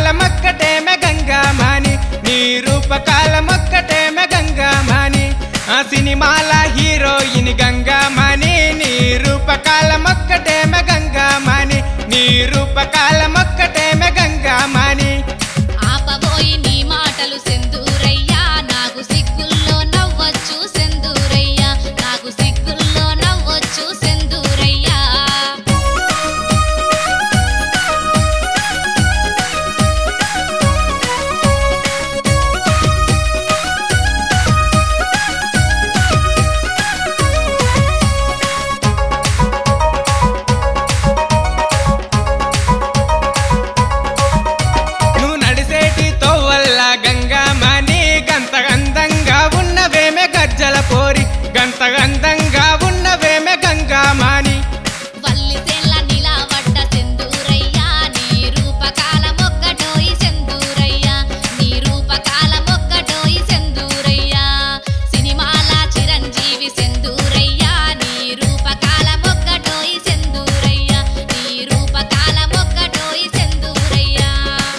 మొక్కటేమె గంగామాని నీ రూపకాలమొక్కటేమె గంగామాని ఆ సినిమాల హీరోయిన్ గంగామాని నీ రూపకాలమొక్కటేమె గంగామాని నీ రూపకాలమొక్కటేమె గంగామాని ఆపబోయి నీ మాటలు సెందూరయ్యా నాకు సిగ్గుల్లో నవ్వచ్చు సెందూరయ్యా నాకు సిగ్గుల్లో నవ్వచ్చు సెందూరయ్యా నువ్వు నడిసేటి తోవల్ల గంగామాని గంత అందంగా ఉన్నవేమే గజ్జల పోరి గంత అందంగా ఉన్నవేమే గంగామాని వల్లిసెల్ల నిలవడ్డ సెందూరయ్యా నీ రూపకాలమొక్కటోయి సెందూరయ్యా నీ రూపకాలమొక్కటోయి సెందూరయ్యా సినిమాల చిరంజీవి సెందూరయ్యా నీ రూపకాలమొక్కటోయి సెందూరయ్యా నీ రూపకాలమొక్కటోయి సెందూరయ్యా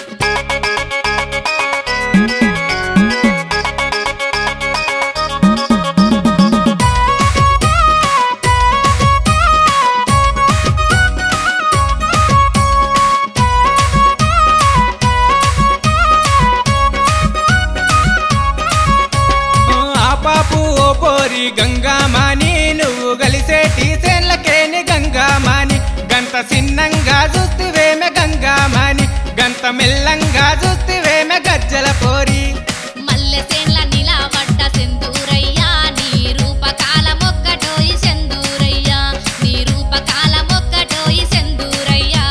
ఆ పాపు ఓ పోరి గంగామాని నువ్వు గలిసేటి సేన్లకేని గంగామాని గంత సిన్నంగా చూస్తివేమె గంగామాని గంత మెల్లంగా చూస్తివేమె గజ్జల పోరి మల్లెసేన్ల నిలవడ్డ సెందూరయ్యా నీ రూపకాలమొక్కటోయి సెందూరయ్యా నీ రూపకాలమొక్కటోయి సెందూరయ్యా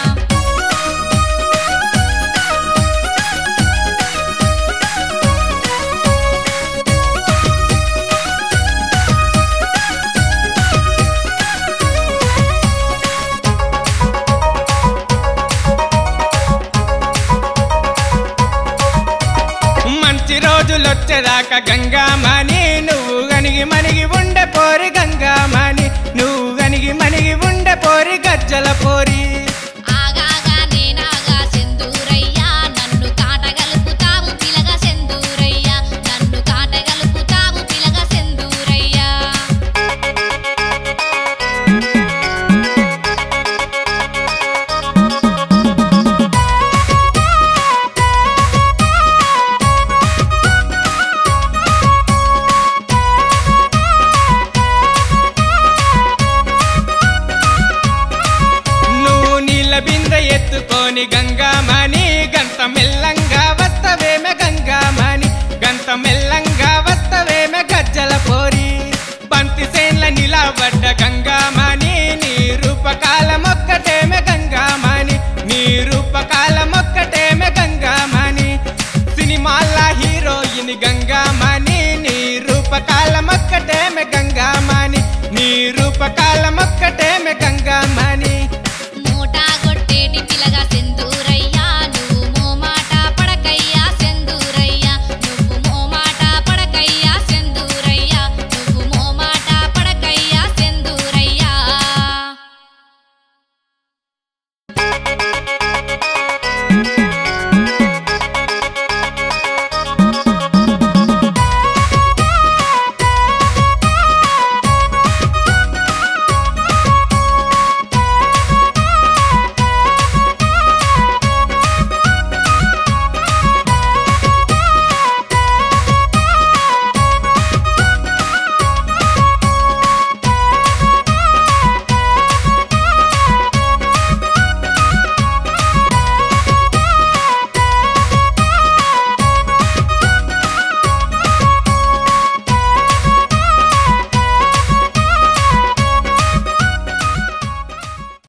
మంచి రోజులొచ్చేదాకా గంగామాని నువ్వు గనిగి మనిగి ఉండే పోరి గంగామాని నువ్వు గనిగి మనిగి ఉండే పోరి గజ్జల పోరి